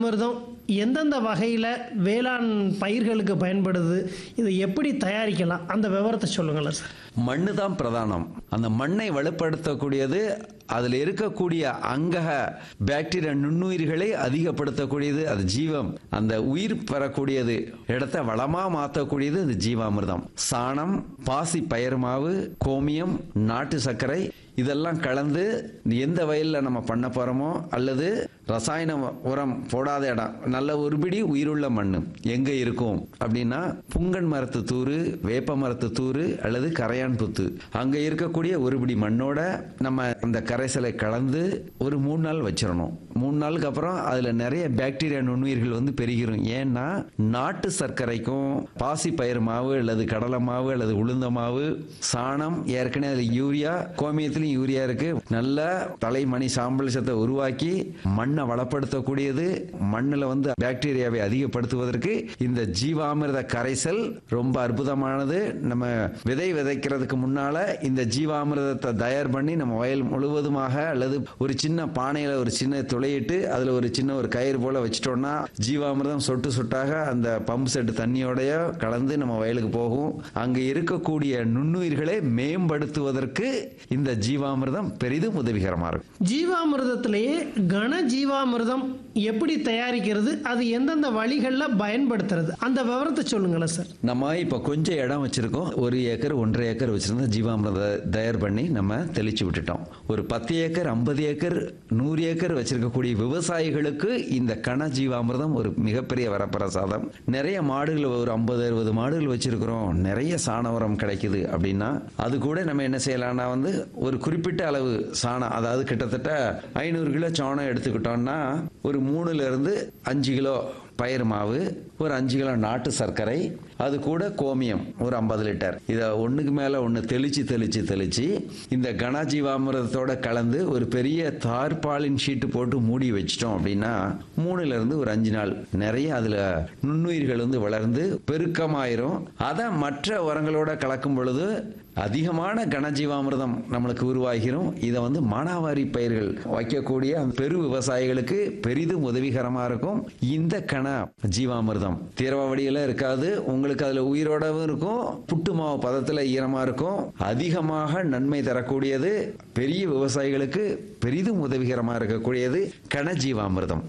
அமிர்தம் எந்தெந்த வகையில் வேளாண் பயிர்களுக்கு பயன்படுது இதை எப்படி தயாரிக்கலாம் அந்த விவரத்தை சொல்லுங்களேன் சார் மண்ணு தான் பிரதானம் அந்த மண்ணை வலுப்படுத்தக்கூடியது அதில் இருக்கக்கூடிய அங்கக பாக்டீரியா நுண்ணுயிர்களை அதிகப்படுத்தக்கூடியது அது ஜீவம் அந்த உயிர் பெறக்கூடியது இடத்த வளமா மாற்றக்கூடியது அந்த ஜீவாமிர்தம் சாணம் பாசி பயிர் மாவு கோமியம் நாட்டு சர்க்கரை இதெல்லாம் கலந்து எந்த வயலில் நம்ம பண்ண போகிறோமோ அல்லது ரசாயன உரம் போடாத இடம் நல்ல ஒரு பிடி உயிருள்ள மண் எங்கே இருக்கும் அப்படின்னா புங்கன் மரத்து தூறு வேப்ப மரத்து தூறு அல்லது கரையான் புத்து அங்கே இருக்கக்கூடிய ஒரு பிடி மண்ணோட நம்ம அந்த கரைசலை கலந்து ஒரு மூணு நாள் வச்சிடணும் மூணு நாளுக்கு அப்புறம் அதில் நிறைய பாக்டீரியா நுண்ணுயிர்கள் வந்து பெருகிரும் ஏன்னா நாட்டு சர்க்கரைக்கும் பாசி பயிர் மாவு அல்லது கடலை மாவு அல்லது உளுந்த மாவு சாணம் ஏற்கனவே அதில் யூரியா கோமியத்திலையும் யூரியா இருக்கு நல்ல தலைமணி சாம்பல் சத்தை உருவாக்கி மண்ணை வளப்படுத்தக்கூடியது மண்ணில் வந்து பாக்டீரியாவை அதிகப்படுத்துவதற்கு இந்த ஜீவாமிர்த கரைசல் ரொம்ப அற்புதமானது நம்ம விதை விதைக்கிறதுக்கு முன்னால இந்த ஜீவாமிர்தத்தை தயார் பண்ணி நம்ம வயல் முழுவதுமாக அல்லது ஒரு சின்ன பானையில ஒரு சின்ன துளையிட்டு அதுல ஒரு சின்ன ஒரு கயிறு போல வச்சிட்டோம்னா ஜீவாமிர்தம் சொட்டு சொட்டாக அந்த பம்ப் செட் தண்ணியோடய கலந்து நம்ம வயலுக்கு போகும் அங்க இருக்கக்கூடிய நுண்ணுயிர்களை மேம்படுத்துவதற்கு இந்த ஜீவாமிர்தம் பெரிதும் உதவிகரமா இருக்கும் ஜீவாமிர்தத்திலேயே கன ஜீவாமிர்தம் எப்படி தயாரிக்கிறது அது எந்தெந்த வழிகளில் பயன்படுத்துறது அந்த விவரத்தை சொல்லுங்களேன் சார் நம்ம இப்போ கொஞ்சம் இடம் வச்சிருக்கோம் ஒரு ஏக்கர் ஒன்றரை ஏக்கர் வச்சிருந்தா ஜீவாமிரத தயார் பண்ணி நம்ம தெளிச்சு விட்டுட்டோம் ஒரு பத்து ஏக்கர் ஐம்பது ஏக்கர் நூறு ஏக்கர் வச்சிருக்கக்கூடிய விவசாயிகளுக்கு இந்த கன ஜீவாமிர்தம் ஒரு மிகப்பெரிய வரப்பிரசாதம் நிறைய மாடுகள் ஒரு ஐம்பது அறுபது மாடுகள் வச்சிருக்கிறோம் நிறைய சாண உரம் கிடைக்குது அப்படின்னா அது கூட நம்ம என்ன செய்யலாம்னா வந்து ஒரு குறிப்பிட்ட அளவு சாணம் அதாவது கிட்டத்தட்ட ஐநூறு கிலோ சாணம் எடுத்துக்கிட்டோம்னா ஒரு மூணுல இருந்து அஞ்சு கிலோ பயிர் மாவு ஒரு அஞ்சு கிலோ நாட்டு சர்க்கரை அது கூட கோமியம் ஒரு ஐம்பது லிட்டர் இதை ஒன்றுக்கு மேலே ஒன்று தெளித்து தெளித்து தெளித்து இந்த கனஜீவாமிரதத்தோட கலந்து ஒரு பெரிய தார்பாலின் ஷீட்டு போட்டு மூடி வச்சிட்டோம் அப்படின்னா மூணுல இருந்து ஒரு அஞ்சு நாள் நிறைய அதில் நுண்ணுயிர்கள் வந்து வளர்ந்து பெருக்கமாயிரும் அதை மற்ற உரங்களோட கலக்கும் பொழுது அதிகமான கனஜீவாமிர்தம் நம்மளுக்கு உருவாகிரும் இதை வந்து மானாவாரி பயிர்கள் வைக்கக்கூடிய அந்த பெரு விவசாயிகளுக்கு பெரிதும் உதவிகரமா இருக்கும் இந்த கன ஜீவாமிர்தம் திரவ வடியில இருக்காது உங்களுக்கு அதுல உயிரோடவும் இருக்கும் புட்டு மாவு பதத்துல ஈரமா இருக்கும் அதிகமாக நன்மை தரக்கூடியது பெரிய விவசாயிகளுக்கு பெரிதும் உதவிகரமா இருக்கக்கூடியது கன ஜீவாமிர்தம்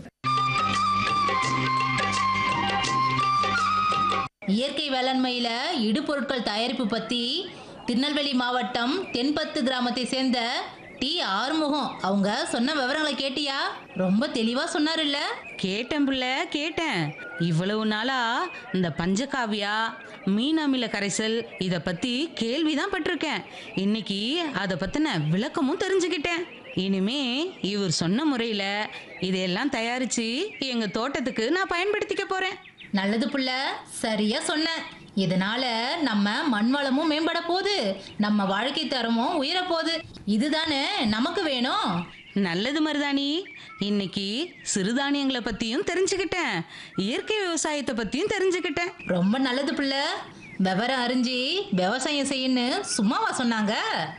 இயற்கை வேளாண்மையில இடுபொருட்கள் தயாரிப்பு பத்தி திருநெல்வேலி மாவட்டம் தென்பத்து கிராமத்தை சேர்ந்த டி ஆறுமுகம் அவங்க சொன்ன விவரங்களை கேட்டியா ரொம்ப தெளிவா சொன்னாருல்ல கேட்டேன் புள்ள கேட்டேன் இவ்வளவு நாளா இந்த பஞ்சகாவியா மீன் அமில கரைசல் இத பத்தி கேள்விதான் பட்டிருக்கேன் இன்னைக்கு அதை பத்தின விளக்கமும் தெரிஞ்சுக்கிட்டேன் இனிமே இவர் சொன்ன முறையில இதையெல்லாம் தயாரிச்சு எங்க தோட்டத்துக்கு நான் பயன்படுத்திக்க போறேன் நல்லது புள்ள சரியா சொன்ன இதனால நம்ம மண் வளமும் மேம்பட போகுது நம்ம வாழ்க்கை தரமும் உயர போகுது இதுதானே நமக்கு வேணும் நல்லது மருதாணி இன்னைக்கு சிறுதானியங்களை பத்தியும் தெரிஞ்சுக்கிட்டேன் இயற்கை விவசாயத்தை பத்தியும் தெரிஞ்சுக்கிட்டேன் ரொம்ப நல்லது புள்ள விவரம் அறிஞ்சு விவசாயம் செய்யன்னு சும்மாவா சொன்னாங்க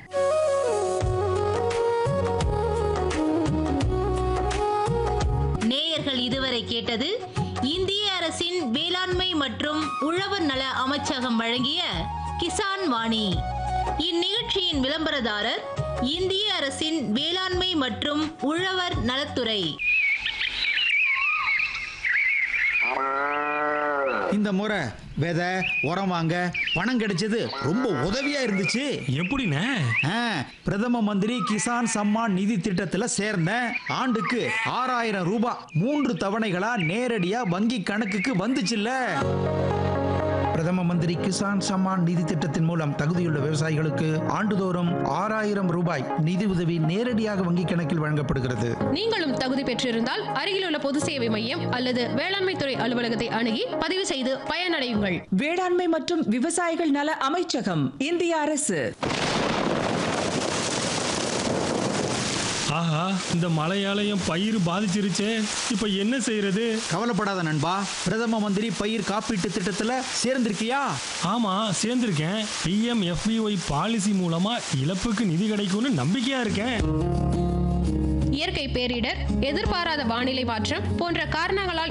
நேயர்கள் இதுவரை கேட்டது இந்திய அரசின் வேளாண்மை மற்றும் உழவர் நல அமைச்சகம் வழங்கிய கிசான் வாணி இந்நிகழ்ச்சியின் விளம்பரதாரர் இந்திய அரசின் வேளாண்மை மற்றும் உழவர் நலத்துறை இந்த முறை விதை உரம் வாங்க பணம் கிடைச்சது ரொம்ப உதவியா இருந்துச்சு எப்படிண்ணே ஆ, பிரதம மந்திரி கிசான் சம்மான் நிதி திட்டத்துல சேர்ந்தேன் ஆண்டுக்கு ஆறாயிரம் ரூபாய் மூன்று தவணைகளா நேரடியா வங்கி கணக்குக்கு வந்துச்சுல்ல பிரதம மந்திரி கிசான் சம்மான் நிதி திட்டத்தின் மூலம் தகுதியுள்ள விவசாயிகளுக்கு ஆண்டுதோறும் ஆறாயிரம் ரூபாய் நிதி உதவி நேரடியாக வங்கி கணக்கில் வழங்கப்படுகிறது நீங்களும் தகுதி பெற்றிருந்தால் அருகிலுள்ள பொது சேவை மையம் அல்லது வேளாண்மை துறை அலுவலகத்தை அணுகி பதிவு செய்து பயனடையுங்கள் வேளாண்மை மற்றும் விவசாயிகள் நல அமைச்சகம் இந்திய அரசு ஆஹா இந்த மழையாலயம் பயிர் பாதிச்சிருச்சே இப்போ என்ன செய்யறது கவலைப்படாத நண்பா பிரதம மந்திரி பயிர் காப்பீட்டு திட்டத்துல சேர்ந்திருக்கியா ஆமா சேர்ந்திருக்கேன் பிஎம் எஃபிஒய் பாலிசி மூலமா இழப்புக்கு நிதி கிடைக்கும்னு நம்பிக்கையா இருக்கேன் இயற்கை பேரிடர் எதிர்பாராத வானிலை மாற்றம் போன்ற காரணங்களால்